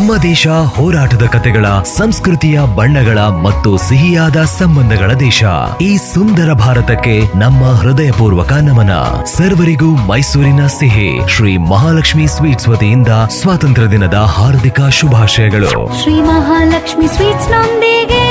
ನಮ್ಮ ದೇಶ ಹೋರಾಟದ ಕತೆಗಳ ಸಂಸ್ಕೃತಿಯ ಬಣ್ಣಗಳ ಮತ್ತು ಸಿಹಿಯಾದ ಸಂಬಂಧಗಳ ದೇಶ ಈ ಸುಂದರ ಭಾರತಕ್ಕೆ ನಮ್ಮ ಹೃದಯಪೂರ್ವಕ ನಮನ ಸರ್ವರಿಗೂ ಮೈಸೂರಿನ ಸಿಹಿ ಶ್ರೀ ಮಹಾಲಕ್ಷ್ಮಿ ಸ್ವೀಟ್ಸ್ ವತಿಯಿಂದ ಸ್ವಾತಂತ್ರ್ಯ ದಿನದ ಹಾರ್ದಿಕ ಶುಭಾಶಯಗಳು ಶ್ರೀ ಮಹಾಲಕ್ಷ್ಮಿ ಸ್ವೀಟ್ಸ್ ನೊಂದಿಗೆ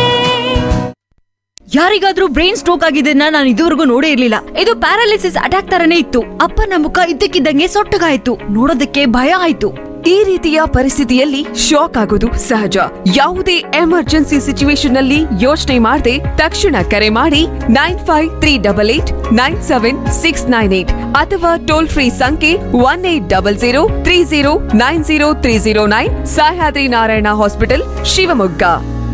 ಯಾರಿಗಾದ್ರೂ ಬ್ರೈನ್ ಸ್ಟ್ರೋಕ್ ಆಗಿದ್ದನ್ನ ನಾನು ಇದುವರೆಗೂ ನೋಡೇ ಇರ್ಲಿಲ್ಲ ಇದು ಪ್ಯಾರಾಲಿಸಿಸ್ ಅಟ್ಯಾಕ್ ತರನೇ ಇತ್ತು ಅಪ್ಪನ ಮುಖ ಇದ್ದಕ್ಕಿದ್ದಂಗೆ ಸೊಟ್ಟಗಾಯ್ತು ನೋಡೋದಕ್ಕೆ ಭಯ ಆಯ್ತು ಈ ರೀತಿಯ ಪರಿಸ್ಥಿತಿಯಲ್ಲಿ ಶಾಕ್ ಆಗೋದು ಸಹಜ ಯಾವುದೇ ಎಮರ್ಜೆನ್ಸಿ ಸಿಚುವೇಶನ್ ನಲ್ಲಿ ಯೋಚನೆ ಮಾಡದೆ ತಕ್ಷಣ ಕರೆ ಮಾಡಿ nine five three double eight nine seven six nine eight ಅಥವಾ ಟೋಲ್ ಫ್ರೀ ಸಂಖ್ಯೆ one eight double zero three zero nine zero three zero nine Sahyadri Narayana hospital Shivamogga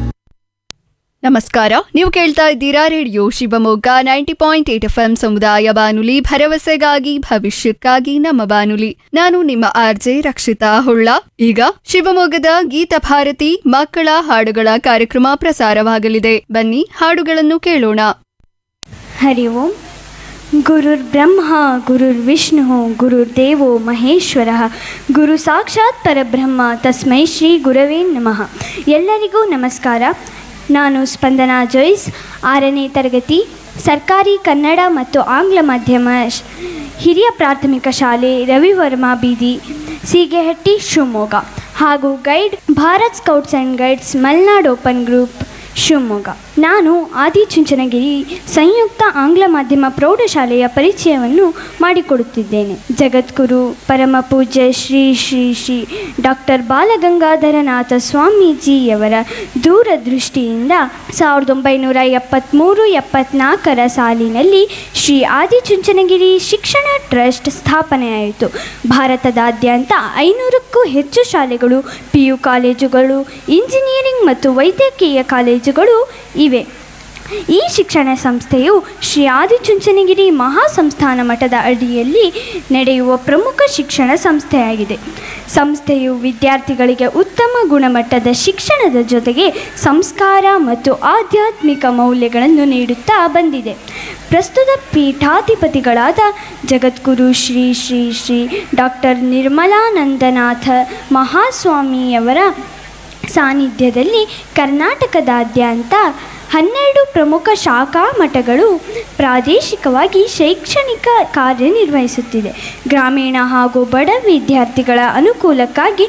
ನಮಸ್ಕಾರ ನೀವು ಕೇಳ್ತಾ ಇದ್ದೀರಾ radio Shivamogga ninety point eight F M ಸಮುದಾಯ ಬಾನುಲಿ ಭರವಸೆಗಾಗಿ ಭವಿಷ್ಯಕ್ಕಾಗಿ ನಮ್ಮ ಬಾನುಲಿ ನಾನು ನಿಮ್ಮ ಆರ್ಜೆ ರಕ್ಷಿತಾ ಹೊಳ್ಳ ಈಗ ಶಿವಮೊಗ್ಗದ ಗೀತ ಭಾರತಿ ಮಕ್ಕಳ ಹಾಡುಗಳ ಕಾರ್ಯಕ್ರಮ ಪ್ರಸಾರವಾಗಲಿದೆ ಬನ್ನಿ ಹಾಡುಗಳನ್ನು ಕೇಳೋಣ ಹರಿ ಓಂ ಗುರುರ್ಬ್ರಹ್ಮ ಗುರುರ್ವಿಷ್ಣು ಗುರುರ್ದೇವೋ ಮಹೇಶ್ವರ ಗುರು ಸಾಕ್ಷಾತ್ ಪರಬ್ರಹ್ಮ ತಸ್ಮೈ ಶ್ರೀ ಗುರವೇ ನಮಃ ಎಲ್ಲರಿಗೂ ನಮಸ್ಕಾರ ನಾನು ಸ್ಪಂದನಾ ಜೋಯ್ಸ್ ಆರನೇ ತರಗತಿ ಸರ್ಕಾರಿ ಕನ್ನಡ ಮತ್ತು ಆಂಗ್ಲ ಮಾಧ್ಯಮ ಶ್- ಹಿರಿಯ ಪ್ರಾಥಮಿಕ ಶಾಲೆ ರವಿವರ್ಮ ಬೀದಿ ಸೀಗೆಹಟ್ಟಿ ಶಿವಮೊಗ್ಗ ಹಾಗೂ guide Bharat scouts and guides Malnad open group Shivamogga ನಾನು ಆದಿಚುಂಚನಗಿರಿ ಸಂಯುಕ್ತ ಆಂಗ್ಲ ಮಾಧ್ಯಮ ಪ್ರೌಢಶಾಲೆಯ ಪರಿಚಯವನ್ನು ಮಾಡಿಕೊಡುತ್ತಿದ್ದೇನೆ ಜಗದ್ಗುರು ಪರಮ ಪೂಜ್ಯ ಶ್ರೀ ಶ್ರೀ ಶ್ರೀ ಡಾಕ್ಟರ್ ಬಾಲಗಂಗಾಧರನಾಥ ಸ್ವಾಮೀಜಿಯವರ ದೂರದೃಷ್ಟಿಯಿಂದ ಸಾವಿರದ ಒಂಬೈನೂರ ಎಪ್ಪತ್ತ್ಮೂರು ಎಪ್ಪತ್ನಾಲ್ಕರ ಸಾಲಿನಲ್ಲಿ ಶ್ರೀ ಆದಿಚುಂಚನಗಿರಿ ಶಿಕ್ಷಣ ಟ್ರಸ್ಟ್ ಸ್ಥಾಪನೆಯಾಯಿತು ಭಾರತದಾದ್ಯಂತ ಐನೂರಕ್ಕೂ ಹೆಚ್ಚು ಶಾಲೆಗಳು ಪಿ ಯು ಕಾಲೇಜುಗಳು ಇಂಜಿನಿಯರಿಂಗ್ ಮತ್ತು ವೈದ್ಯಕೀಯ ಕಾಲೇಜುಗಳು ಇವೆ ಈ ಶಿಕ್ಷಣ ಸಂಸ್ಥೆಯು ಶ್ರೀ ಆದಿಚುಂಚನಗಿರಿ ಮಹಾಸಂಸ್ಥಾನ ಮಠದ ಅಡಿಯಲ್ಲಿ ನಡೆಯುವ ಪ್ರಮುಖ ಶಿಕ್ಷಣ ಸಂಸ್ಥೆಯಾಗಿದೆ ಸಂಸ್ಥೆಯು ವಿದ್ಯಾರ್ಥಿಗಳಿಗೆ ಉತ್ತಮ ಗುಣಮಟ್ಟದ ಶಿಕ್ಷಣದ ಜೊತೆಗೆ ಸಂಸ್ಕಾರ ಮತ್ತು ಆಧ್ಯಾತ್ಮಿಕ ಮೌಲ್ಯಗಳನ್ನು ನೀಡುತ್ತಾ ಬಂದಿದೆ ಪ್ರಸ್ತುತ ಪೀಠಾಧಿಪತಿಗಳಾದ ಜಗದ್ಗುರು ಶ್ರೀ ಶ್ರೀ ಶ್ರೀ ಡಾಕ್ಟರ್ ನಿರ್ಮಲಾನಂದನಾಥ ಮಹಾಸ್ವಾಮಿಯವರ ಸಾನ್ನಿಧ್ಯದಲ್ಲಿ ಕರ್ನಾಟಕದಾದ್ಯಂತ ಹನ್ನೆರಡು ಪ್ರಮುಖ ಶಾಖಾ ಮಠಗಳು ಪ್ರಾದೇಶಿಕವಾಗಿ ಶೈಕ್ಷಣಿಕ ಕಾರ್ಯನಿರ್ವಹಿಸುತ್ತಿದೆ ಗ್ರಾಮೀಣ ಹಾಗೂ ಬಡ ವಿದ್ಯಾರ್ಥಿಗಳ ಅನುಕೂಲಕ್ಕಾಗಿ